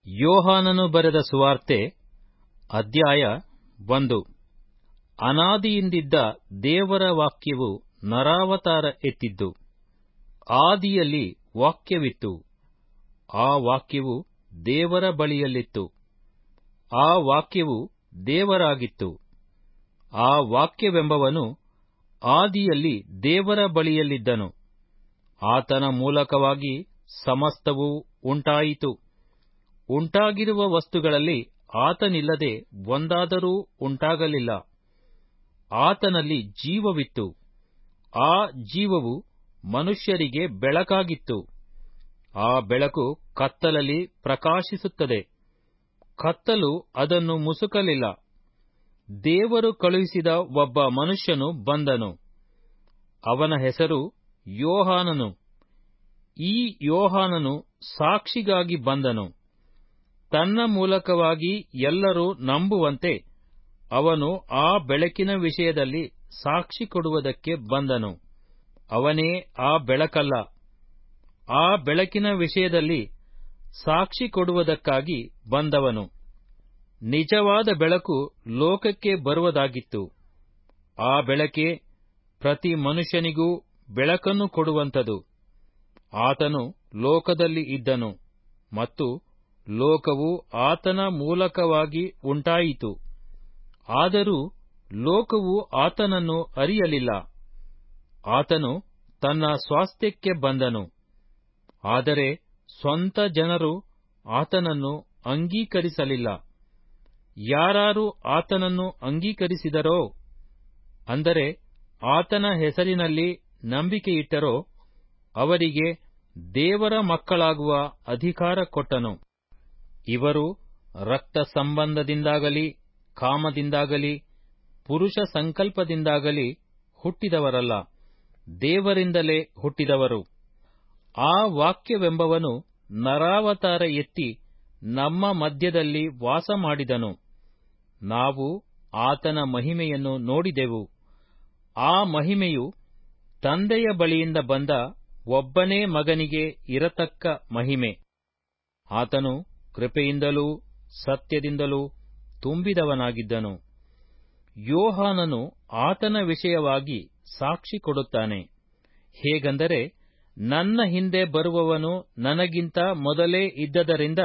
ಯೋಹಾನನು ಬರೆದ ಸುವಾರ್ತೆ ಅಧ್ಯಾಯ ಒಂದು ಅನಾದಿಯಿಂದಿದ್ದ ದೇವರ ವಾಕ್ಯವು ನರಾವತಾರ ಎತ್ತಿದ್ದು ಆದಿಯಲ್ಲಿ ವಾಕ್ಯವಿತ್ತು ಆ ವಾಕ್ಯವು ದೇವರ ಬಳಿಯಲ್ಲಿತ್ತು ಆ ವಾಕ್ಯವು ದೇವರಾಗಿತ್ತು ಆ ವಾಕ್ಯವೆಂಬವನು ಆದಿಯಲ್ಲಿ ದೇವರ ಬಳಿಯಲ್ಲಿದ್ದನು ಆತನ ಮೂಲಕವಾಗಿ ಸಮಸ್ತವೂ ಉಂಟಾಯಿತು ಉಂಟಾಗಿರುವ ವಸ್ತುಗಳಲ್ಲಿ ಆತನಿಲ್ಲದೆ ಒಂದಾದರೂ ಉಂಟಾಗಲಿಲ್ಲ ಆತನಲ್ಲಿ ಜೀವವಿತ್ತು ಆ ಜೀವವು ಮನುಷ್ಯರಿಗೆ ಬೆಳಕಾಗಿತ್ತು ಆ ಬೆಳಕು ಕತ್ತಲಲ್ಲಿ ಪ್ರಕಾಶಿಸುತ್ತದೆ ಕತ್ತಲು ಅದನ್ನು ಮುಸುಕಲಿಲ್ಲ ದೇವರು ಕಳುಹಿಸಿದ ಒಬ್ಬ ಮನುಷ್ಯನು ಬಂದನು ಅವನ ಹೆಸರು ಯೋಹಾನನು ಈ ಯೋಹಾನನು ಸಾಕ್ಷಿಗಾಗಿ ಬಂದನು ತನ್ನ ಮೂಲಕವಾಗಿ ಎಲ್ಲರೂ ನಂಬುವಂತೆ ಅವನು ಆ ಬೆಳಕಿನ ವಿಷಯದಲ್ಲಿ ಸಾಕ್ಷಿ ಕೊಡುವುದಕ್ಕೆ ಬಂದನು ಅವನೇ ಆ ಬೆಳಕಲ್ಲ ಆ ಬೆಳಕಿನ ವಿಷಯದಲ್ಲಿ ಸಾಕ್ಷಿ ಕೊಡುವುದಕ್ಕಾಗಿ ಬಂದವನು ನಿಜವಾದ ಬೆಳಕು ಲೋಕಕ್ಕೆ ಬರುವುದಾಗಿತ್ತು ಆ ಬೆಳಕೆ ಪ್ರತಿ ಮನುಷ್ಯನಿಗೂ ಬೆಳಕನ್ನು ಕೊಡುವಂಥದು ಆತನು ಲೋಕದಲ್ಲಿ ಇದ್ದನು ಮತ್ತು ಲೋಕವು ಆತನ ಮೂಲಕವಾಗಿ ಉಂಟಾಯಿತು ಆದರೂ ಲೋಕವು ಆತನನ್ನು ಅರಿಯಲಿಲ್ಲ ಆತನು ತನ್ನ ಸ್ವಾಸ್ಥ್ಯಕ್ಕೆ ಬಂದನು ಆದರೆ ಸ್ವಂತ ಜನರು ಆತನನ್ನು ಅಂಗೀಕರಿಸಲಿಲ್ಲ ಯಾರಾರು ಆತನನ್ನು ಅಂಗೀಕರಿಸಿದರೋ ಅಂದರೆ ಆತನ ಹೆಸರಿನಲ್ಲಿ ನಂಬಿಕೆಯಿಟ್ಟರೋ ಅವರಿಗೆ ದೇವರ ಮಕ್ಕಳಾಗುವ ಅಧಿಕಾರ ಕೊಟ್ಟನು ಇವರು ರಕ್ತ ಸಂಬಂಧದಿಂದಾಗಲಿ ಕಾಮದಿಂದಾಗಲಿ ಪುರುಷ ಸಂಕಲ್ಪದಿಂದಾಗಲಿ ಹುಟ್ಟಿದವರಲ್ಲ ದೇವರಿಂದಲೇ ಹುಟ್ಟಿದವರು ಆ ವಾಕ್ಯವೆಂಬವನು ನರಾವತಾರ ಎತ್ತಿ ನಮ್ಮ ಮಧ್ಯದಲ್ಲಿ ವಾಸ ಮಾಡಿದನು ನಾವು ಆತನ ಮಹಿಮೆಯನ್ನು ನೋಡಿದೆವು ಆ ಮಹಿಮೆಯು ತಂದೆಯ ಬಳಿಯಿಂದ ಬಂದ ಒಬ್ಬನೇ ಮಗನಿಗೆ ಇರತಕ್ಕ ಮಹಿಮೆ ಆತನು ಕೃಪೆಯಿಂದಲೂ ಸತ್ಯದಿಂದಲೂ ತುಂಬಿದವನಾಗಿದ್ದನು ಯೋಹಾನನು ಆತನ ವಿಷಯವಾಗಿ ಸಾಕ್ಷಿ ಕೊಡುತ್ತಾನೆ ಹೇಗೆಂದರೆ ನನ್ನ ಹಿಂದೆ ಬರುವವನು ನನಗಿಂತ ಮೊದಲೇ ಇದ್ದದರಿಂದ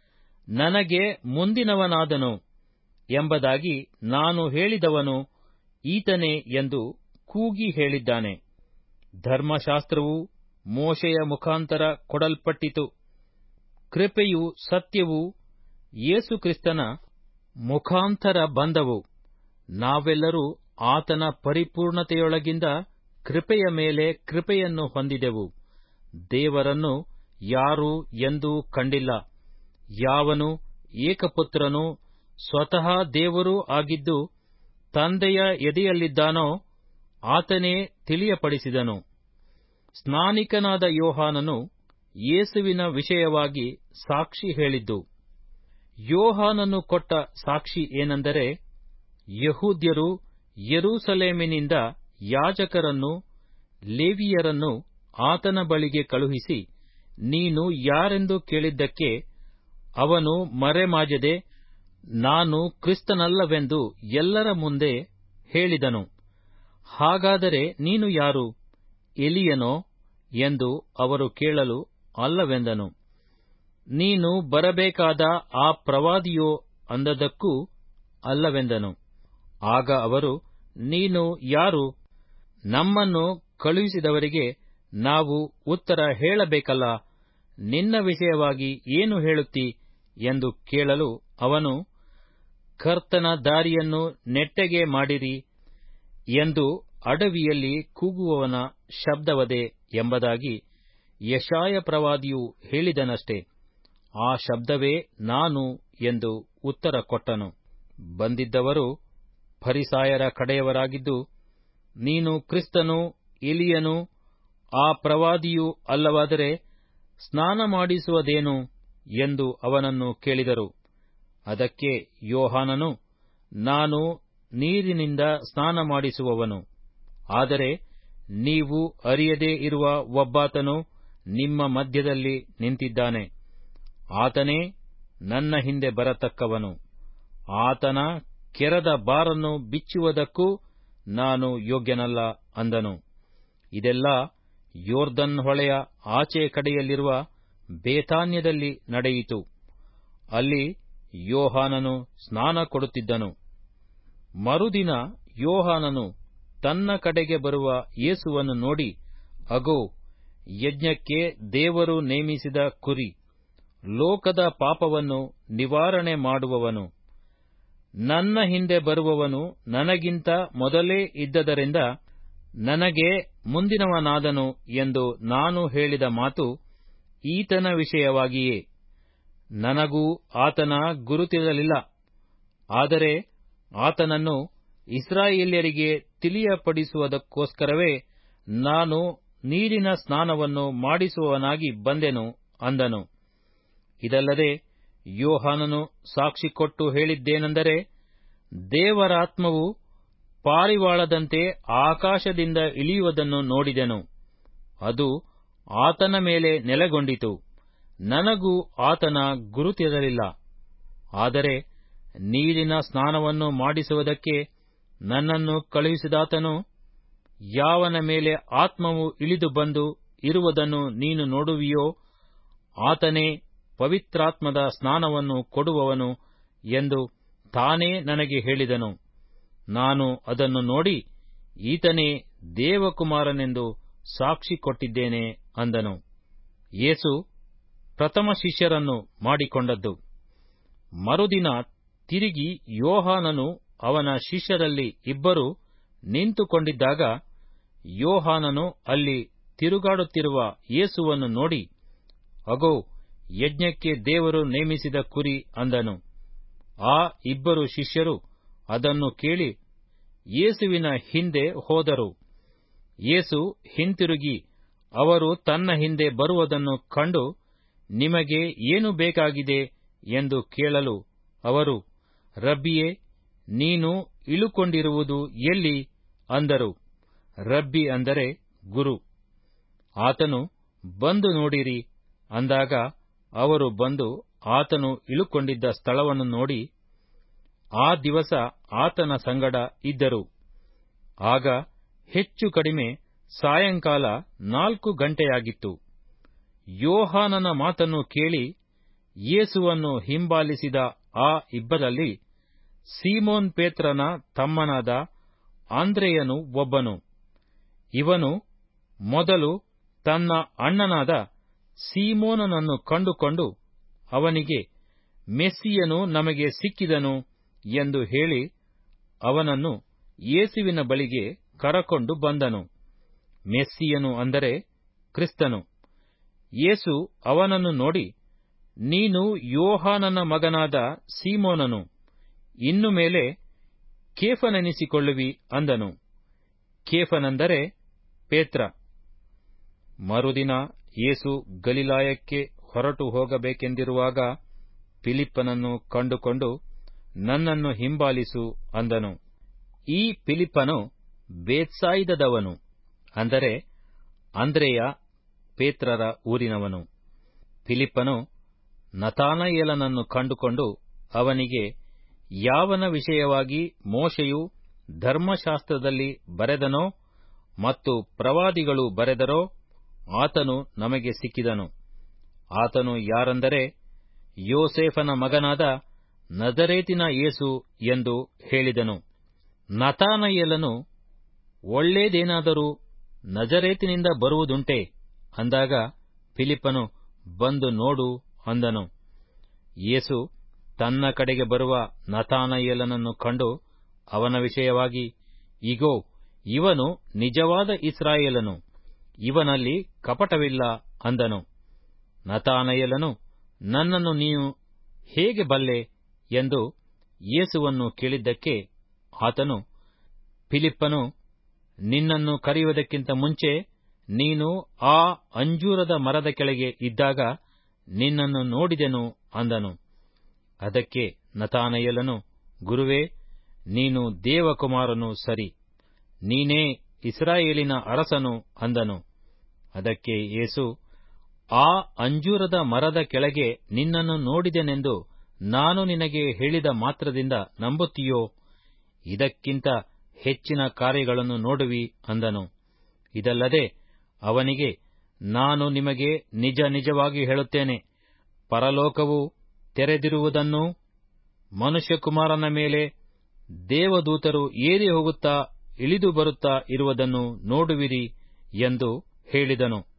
ನನಗೆ ಮುಂದಿನವನಾದನು ಎಂಬುದಾಗಿ ನಾನು ಹೇಳಿದವನು ಈತನೇ ಎಂದು ಕೂಗಿ ಹೇಳಿದ್ದಾನೆ ಧರ್ಮಶಾಸ್ತ್ರವು ಮೋಶೆಯ ಮುಖಾಂತರ ಕೊಡಲ್ಪಟ್ಟಿತು ಕೃಪೆಯು ಸತ್ಯವೂ ಯೇಸುಕ್ರಿಸ್ತನ ಮುಖಾಂತರ ಬಂದವು ನಾವೆಲ್ಲರೂ ಆತನ ಪರಿಪೂರ್ಣತೆಯೊಳಗಿಂದ ಕೃಪೆಯ ಮೇಲೆ ಕೃಪೆಯನ್ನು ಹೊಂದಿದೆವು ದೇವರನ್ನು ಯಾರೂ ಎಂದೂ ಕಂಡಿಲ್ಲ ಯಾವನು ಏಕಪುತ್ರನೂ ಸ್ವತಃ ದೇವರೂ ಆಗಿದ್ದು ತಂದೆಯ ಎದೆಯಲ್ಲಿದ್ದಾನೋ ಆತನೇ ತಿಳಿಯಪಡಿಸಿದನು ಸ್ನಾನಿಕನಾದ ಯೋಹಾನನು ಯೇಸುವಿನ ವಿಷಯವಾಗಿ ಸಾಕ್ಷಿ ಹೇಳಿದ್ದು ಯೋಹಾನನು ಕೊಟ್ಟ ಸಾಕ್ಷಿ ಏನೆಂದರೆ ಯಹೂದ್ಯರು ಯೆರೂಸಲೇಮಿನಿಂದ ಯಾಜಕರನ್ನು ಲೇವಿಯರನ್ನು ಆತನ ಬಳಿಗೆ ಕಳುಹಿಸಿ ನೀನು ಯಾರೆಂದು ಕೇಳಿದ್ದಕ್ಕೆ ಅವನು ಮರೆಮಾಜದೆ ನಾನು ಕ್ರಿಸ್ತನಲ್ಲವೆಂದು ಎಲ್ಲರ ಮುಂದೆ ಹೇಳಿದನು ಹಾಗಾದರೆ ನೀನು ಯಾರು ಎಲಿಯನೋ ಎಂದು ಅವರು ಕೇಳಲು ಅಲ್ಲವೆಂದನು ನೀನು ಬರಬೇಕಾದ ಆ ಪ್ರವಾದಿಯೋ ಅಂದದಕ್ಕೂ ಅಲ್ಲವೆಂದನು ಆಗ ಅವರು ನೀನು ಯಾರು ನಮ್ಮನ್ನು ಕಳುಹಿಸಿದವರಿಗೆ ನಾವು ಉತ್ತರ ಹೇಳಬೇಕಲ್ಲ ನಿನ್ನ ವಿಷಯವಾಗಿ ಏನು ಹೇಳುತ್ತಿ ಎಂದು ಕೇಳಲು ಅವನು ಕರ್ತನ ದಾರಿಯನ್ನು ನೆಟ್ಟಗೆ ಮಾಡಿರಿ ಎಂದು ಅಡವಿಯಲ್ಲಿ ಕೂಗುವವನ ಶಬ್ದವದೆ ಎಂಬುದಾಗಿ ಯಶಾಯ ಪ್ರವಾದಿಯು ಹೇಳಿದನಷ್ಟೇ ಆ ಶಬ್ದವೇ ನಾನು ಎಂದು ಉತ್ತರ ಕೊಟ್ಟನು ಬಂದಿದ್ದವರು ಫರಿಸಾಯರ ಕಡೆಯವರಾಗಿದ್ದು ನೀನು ಕ್ರಿಸ್ತನು ಇಲಿಯನು ಆ ಪ್ರವಾದಿಯೂ ಅಲ್ಲವಾದರೆ ಸ್ನಾನ ಮಾಡಿಸುವುದೇನು ಎಂದು ಅವನನ್ನು ಕೇಳಿದರು ಅದಕ್ಕೆ ಯೋಹಾನನು ನಾನು ನೀರಿನಿಂದ ಸ್ನಾನ ಮಾಡಿಸುವವನು ಆದರೆ ನೀವು ಅರಿಯದೇ ಇರುವ ಒಬ್ಬಾತನು ನಿಮ್ಮ ಮಧ್ಯದಲ್ಲಿ ನಿಂತಿದ್ದಾನೆ ಆತನೇ ನನ್ನ ಹಿಂದೆ ಬರತಕ್ಕವನು ಆತನ ಕೆರದ ಬಾರನ್ನು ಬಿಚ್ಚುವುದಕ್ಕೂ ನಾನು ಯೋಗ್ಯನಲ್ಲ ಅಂದನು ಇದೆಲ್ಲ ಯೋರ್ದನ್ ಹೊಳೆಯ ಆಚೆ ಕಡೆಯಲ್ಲಿರುವ ಬೇತಾನ್ಯದಲ್ಲಿ ನಡೆಯಿತು ಅಲ್ಲಿ ಯೋಹಾನನು ಸ್ನಾನ ಕೊಡುತ್ತಿದ್ದನು ಮರುದಿನ ಯೋಹಾನನು ತನ್ನ ಕಡೆಗೆ ಬರುವ ಯೇಸುವನ್ನು ನೋಡಿ ಅಗೋ ಯಜ್ಞಕ್ಕೆ ದೇವರು ನೇಮಿಸಿದ ಕುರಿ ಲೋಕದ ಪಾಪವನ್ನು ನಿವಾರಣೆ ಮಾಡುವವನು ನನ್ನ ಹಿಂದೆ ಬರುವವನು ನನಗಿಂತ ಮೊದಲೇ ಇದ್ದದರಿಂದ ನನಗೆ ಮುಂದಿನವನಾದನು ಎಂದು ನಾನು ಹೇಳಿದ ಮಾತು ಈತನ ವಿಷಯವಾಗಿಯೇ ನನಗೂ ಆತನ ಗುರುತಿರಲಿಲ್ಲ ಆದರೆ ಆತನನ್ನು ಇಸ್ರಾಯೇಲ್ಯರಿಗೆ ತಿಳಿಯಪಡಿಸುವುದಕ್ಕೋಸ್ಕರವೇ ನಾನು ನೀರಿನ ಸ್ನಾನವನ್ನು ಮಾಡಿಸುವವನಾಗಿ ಬಂದೆನು ಅಂದನು ಇದಲ್ಲದೆ ಯೋಹಾನನು ಸಾಕ್ಷಿ ಕೊಟ್ಟು ಹೇಳಿದ್ದೇನೆಂದರೆ ದೇವರಾತ್ಮವು ಪಾರಿವಾಳದಂತೆ ಆಕಾಶದಿಂದ ಇಳಿಯುವುದನ್ನು ನೋಡಿದೆನು ಅದು ಆತನ ಮೇಲೆ ನೆಲೆಗೊಂಡಿತು ನನಗೂ ಆತನ ಗುರುತಿರಲಿಲ್ಲ ಆದರೆ ನೀರಿನ ಸ್ನಾನವನ್ನು ಮಾಡಿಸುವುದಕ್ಕೆ ನನ್ನನ್ನು ಕಳುಹಿಸಿದಾತನು ಯಾವನ ಮೇಲೆ ಆತ್ಮವು ಇಳಿದು ಬಂದು ಇರುವುದನ್ನು ನೀನು ನೋಡುವಿಯೋ ಆತನೇ ಪವಿತ್ರಾತ್ಮದ ಸ್ನಾನವನ್ನು ಕೊಡುವವನು ಎಂದು ತಾನೇ ನನಗೆ ಹೇಳಿದನು ನಾನು ಅದನ್ನು ನೋಡಿ ಈತನೇ ದೇವಕುಮಾರನೆಂದು ಸಾಕ್ಷಿ ಕೊಟ್ಟಿದ್ದೇನೆ ಅಂದನು ಯೇಸು ಪ್ರಥಮ ಶಿಷ್ಯರನ್ನು ಮಾಡಿಕೊಂಡದ್ದು ಮರುದಿನ ತಿರುಗಿ ಯೋಹಾನನು ಅವನ ಶಿಷ್ಯರಲ್ಲಿ ಇಬ್ಬರು ನಿಂತುಕೊಂಡಿದ್ದಾಗ ಯೋಹಾನನು ಅಲ್ಲಿ ತಿರುಗಾಡುತ್ತಿರುವ ಯೇಸುವನ್ನು ನೋಡಿ ಅಗೋ ಯಜ್ಞಕ್ಕೆ ದೇವರು ನೇಮಿಸಿದ ಕುರಿ ಅಂದನು ಆ ಇಬ್ಬರು ಶಿಷ್ಯರು ಅದನ್ನು ಕೇಳಿ ಯೇಸುವಿನ ಹಿಂದೆ ಹೋದರು ಯೇಸು ಹಿಂತಿರುಗಿ ಅವರು ತನ್ನ ಹಿಂದೆ ಬರುವುದನ್ನು ಕಂಡು ನಿಮಗೆ ಏನು ಬೇಕಾಗಿದೆ ಎಂದು ಕೇಳಲು ಅವರು ರಬ್ಬಿಯೇ ನೀನು ಇಳುಕೊಂಡಿರುವುದು ಎಲ್ಲಿ ಅಂದರು ರಬ್ಬಿ ಅಂದರೆ ಗುರು ಆತನು ಬಂದು ನೋಡಿರಿ ಅಂದಾಗ ಅವರು ಬಂದು ಆತನು ಇಳುಕೊಂಡಿದ್ದ ಸ್ಥಳವನ್ನು ನೋಡಿ ಆ ದಿವಸ ಆತನ ಸಂಗಡ ಇದ್ದರು ಆಗ ಹೆಚ್ಚು ಕಡಿಮೆ ಸಾಯಂಕಾಲ ನಾಲ್ಕು ಗಂಟೆಯಾಗಿತ್ತು ಯೋಹಾನನ ಮಾತನ್ನು ಕೇಳಿ ಯೇಸುವನ್ನು ಹಿಂಬಾಲಿಸಿದ ಆ ಇಬ್ಬರಲ್ಲಿ ಸೀಮೋನ್ ಪೇತ್ರನ ತಮ್ಮನಾದ ಆಂದ್ರೆಯನು ಒಬ್ಬನು ಇವನು ಮೊದಲು ತನ್ನ ಅಣ್ಣನಾದ ಸೀಮೋನನನ್ನು ಕಂಡುಕೊಂಡು ಅವನಿಗೆ ಮೆಸ್ಸಿಯನು ನಮಗೆ ಸಿಕ್ಕಿದನು ಎಂದು ಹೇಳಿ ಅವನನ್ನು ಯೇಸುವಿನ ಬಳಿಗೆ ಕರಕೊಂಡು ಬಂದನು ಮೆಸ್ಸಿಯನು ಅಂದರೆ ಕ್ರಿಸ್ತನು ಯೇಸು ಅವನನ್ನು ನೋಡಿ ನೀನು ಯೋಹಾನನ ಮಗನಾದ ಸೀಮೋನನು ಇನ್ನು ಮೇಲೆ ಕೇಫನೆನಿಸಿಕೊಳ್ಳುವಿ ಅಂದನು ಕೇಫನೆಂದರೆ ಪೇತ್ರ ಮರುದಿನ ಯೇಸು ಗಲಿಲಾಯಕ್ಕೆ ಹೊರಟು ಹೋಗಬೇಕೆಂದಿರುವಾಗ ಫಿಲಿಪ್ಪನನ್ನು ಕಂಡುಕೊಂಡು ನನ್ನನ್ನು ಹಿಂಬಾಲಿಸು ಅಂದನು ಈ ಫಿಲಿಪ್ಪನು ಬೇತ್ಸಾಯಿದದವನು ಅಂದರೆ ಅಂದ್ರೆಯ ಪೇತ್ರರ ಊರಿನವನು ಫಿಲಿಪ್ಪನು ನತಾನಯೇಲನನ್ನು ಕಂಡುಕೊಂಡು ಅವನಿಗೆ ಯಾವನ ವಿಷಯವಾಗಿ ಮೋಶೆಯು ಧರ್ಮಶಾಸ್ತ್ರದಲ್ಲಿ ಬರೆದನೋ ಮತ್ತು ಪ್ರವಾದಿಗಳು ಬರೆದರೋ ಆತನು ನಮಗೆ ಸಿಕ್ಕಿದನು ಆತನು ಯಾರೆಂದರೆ ಯೋಸೇಫನ ಮಗನಾದ ನಜರೇತಿನ ಯೇಸು ಎಂದು ಹೇಳಿದನು ನತಾನಯೇಲನು ಒಳ್ಳೇದೇನಾದರೂ ನಜರೇತಿನಿಂದ ಬರುವುದುಂಟೆ ಅಂದಾಗ ಫಿಲಿಪ್ಪನು ಬಂದು ನೋಡು ಅಂದನು ಯೇಸು ತನ್ನ ಕಡೆಗೆ ಬರುವ ನತಾನಯೇಲನನ್ನು ಕಂಡು ಅವನ ವಿಷಯವಾಗಿ ಇಗೋ ಇವನು ನಿಜವಾದ ಇಸ್ರಾಯೇಲನು ಇವನಲ್ಲಿ ಕಪಟವಿಲ್ಲ ಅಂದನು ನತಾನಯೇಲನು ನನ್ನನ್ನು ನೀನು ಹೇಗೆ ಬಲ್ಲೆ ಎಂದು ಯೇಸುವನ್ನು ಕೇಳಿದ್ದಕ್ಕೆ ಆತನು ಫಿಲಿಪ್ಪನು ನಿನ್ನನ್ನು ಕರೆಯುವುದಕ್ಕಿಂತ ಮುಂಚೆ ನೀನು ಆ ಅಂಜೂರದ ಮರದ ಕೆಳಗೆ ಇದ್ದಾಗ ನಿನ್ನನ್ನು ನೋಡಿದೆನು ಅಂದನು ಅದಕ್ಕೆ ನತಾನಯೇಲನು ಗುರುವೇ ನೀನು ದೇವಕುಮಾರನು ಸರಿ ನೀನೇ ಇಸ್ರಾಯೇಲಿನ ಅರಸನು ಅಂದನು ಅದಕ್ಕೆ ಯೇಸು ಆ ಅಂಜೂರದ ಮರದ ಕೆಳಗೆ ನಿನ್ನನ್ನು ನೋಡಿದೆನೆಂದು ನಾನು ನಿನಗೆ ಹೇಳಿದ ಮಾತ್ರದಿಂದ ನಂಬುತ್ತೀಯೋ ಇದಕ್ಕಿಂತ ಹೆಚ್ಚಿನ ಕಾರ್ಯಗಳನ್ನು ನೋಡುವಿ ಅಂದನು ಇದಲ್ಲದೆ ಅವನಿಗೆ ನಾನು ನಿಮಗೆ ನಿಜ ನಿಜವಾಗಿ ಹೇಳುತ್ತೇನೆ ಪರಲೋಕವು ತೆರೆದಿರುವುದನ್ನೂ ಮನುಷ್ಯಕುಮಾರನ ಮೇಲೆ ದೇವದೂತರು ಏರಿ ಹೋಗುತ್ತಾ ಇಳಿದು ಬರುತ್ತಾ ಇರುವುದನ್ನು ನೋಡುವಿರಿ ಎಂದು ಹೇಳಿದನು